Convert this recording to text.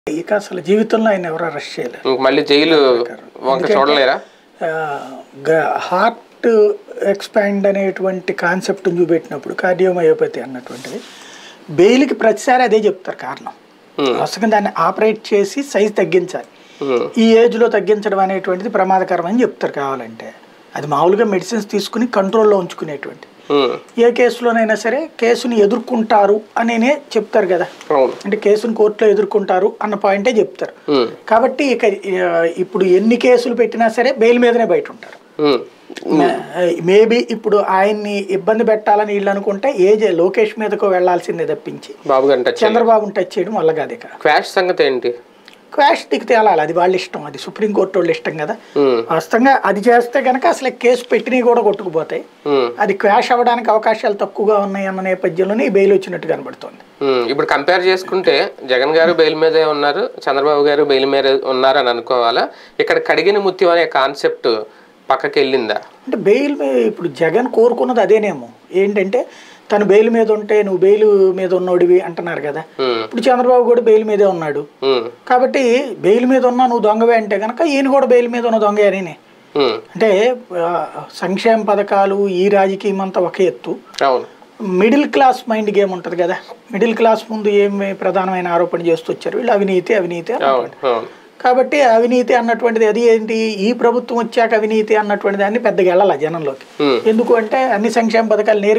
ఇక అసలు జీవితంలో ఆయన ఎవరు అరెస్ట్ చేయలేరు ఇంక మళ్ళీ జైలు వంక చూడలేరా హార్ట్ ఎక్స్పాండ్ అనేటువంటి కాన్సెప్ట్ని చూపెట్టినప్పుడు కార్డియోమయోపతి అన్నటువంటిది బెయిల్కి ప్రతిసారి అదే చెప్తారు కారణం అవసరం దాన్ని ఆపరేట్ చేసి సైజ్ తగ్గించాలి ఉమ్, ఈ ఏజ్లో తగ్గించడం అనేటువంటిది ప్రమాదకరం అని చెప్తారు కావాలంటే అది మామూలుగా మెడిసిన్స్ తీసుకుని కంట్రోల్లో ఉంచుకునేటువంటి ఉమ్, ఏ కేసులోనైనా సరే కేసుని ఎదుర్కొంటారు అనేనే చెప్తారు కదా అవును అంటే కేసుని కోర్టులో ఎదుర్కొంటారు అన్న పాయింటే చెప్తారు ఉమ్, కాబట్టి ఇక ఆ, ఇప్పుడు ఎన్ని కేసులు పెట్టినా సరే బెయిల్ మీదనే బయట ఉంటారు ఉమ్, మేబీ ఇప్పుడు ఆయన్ని ఇబ్బంది పెట్టాలని వీళ్ళు అనుకుంటే ఏజే లోకేష్ మీదకు వెళ్లాల్సిందే తప్పించి బాబు గారిని టచ్ చంద్రబాబుని టచ్ చేయడం వల్ల కాదు ఇక క్వాష్ సంగతి ఏంటి క్వాష్ దిగి తేలాలి అది వాళ్ళ ఇష్టం అది సుప్రీంకోర్టు వాళ్ళ ఇష్టం కదా ఉమ్, వాస్తవంగా అది చేస్తే కనుక అసలు కేసు పెట్టినవి కూడా కొట్టుకుపోతాయి ఉమ్, అది క్వాష్ అవ్వడానికి అవకాశాలు తక్కువగా ఉన్నాయి అన్న నేపథ్యంలోనే ఈ బెయిల్ వచ్చినట్టు కనబడుతోంది ఉమ్, ఇప్పుడు కంపేర్ చేసుకుంటే జగన్ గారు బెయిల్ మీదే ఉన్నారు చంద్రబాబు గారు బెయిల్ మీద ఉన్నారు అని అనుకోవాలా ఇక్కడ కడిగిన ముత్యం అనే కాన్సెప్ట్ పక్కకి వెళ్ళిందా అంటే బెయిల్ మీ- ఇప్పుడు జగన్ కోరుకున్నది అదేనేమో ఏంటంటే తను బెయిల్ మీద ఉంటే నువ్వు బెయిల్ మీద ఉన్నోడివి అంటున్నారు కదా ఉమ్, ఇప్పుడు చంద్రబాబు కూడా బెయిల్ మీదే ఉన్నాడు ఉమ్, కాబట్టి బెయిల్ మీద ఉన్నా నువ్వు దొంగవే అంటే కనుక ఈయన కూడా బెయిల్ మీద ఉన్న దొంగ అని ఉమ్, అంటే ఆ, సంక్షేమ పథకాలు ఈ రాజకీయం అంతా ఒక ఎత్తు అవును మిడిల్ క్లాస్ మైండ్ గేమ్ ఉంటుంది కదా మిడిల్ క్లాస్ ముందు ఏమి ప్రధానమైన ఆరోపణ చేస్తూ వచ్చారు వీళ్ళు అవినీతి అవినీతి అన్నారు. అవును అవును కాబట్టి అవినీతి అన్నటువంటిది అది ఏంటి ఈ ప్రభుత్వం వచ్చాక అవినీతి అన్నటువంటి దాన్ని పెద్దగా వెళ్ళాలి జనంలోకి ఉమ్. ఎందుకు అంటే అన్ని సంక్షేమ పథకాలు నేరు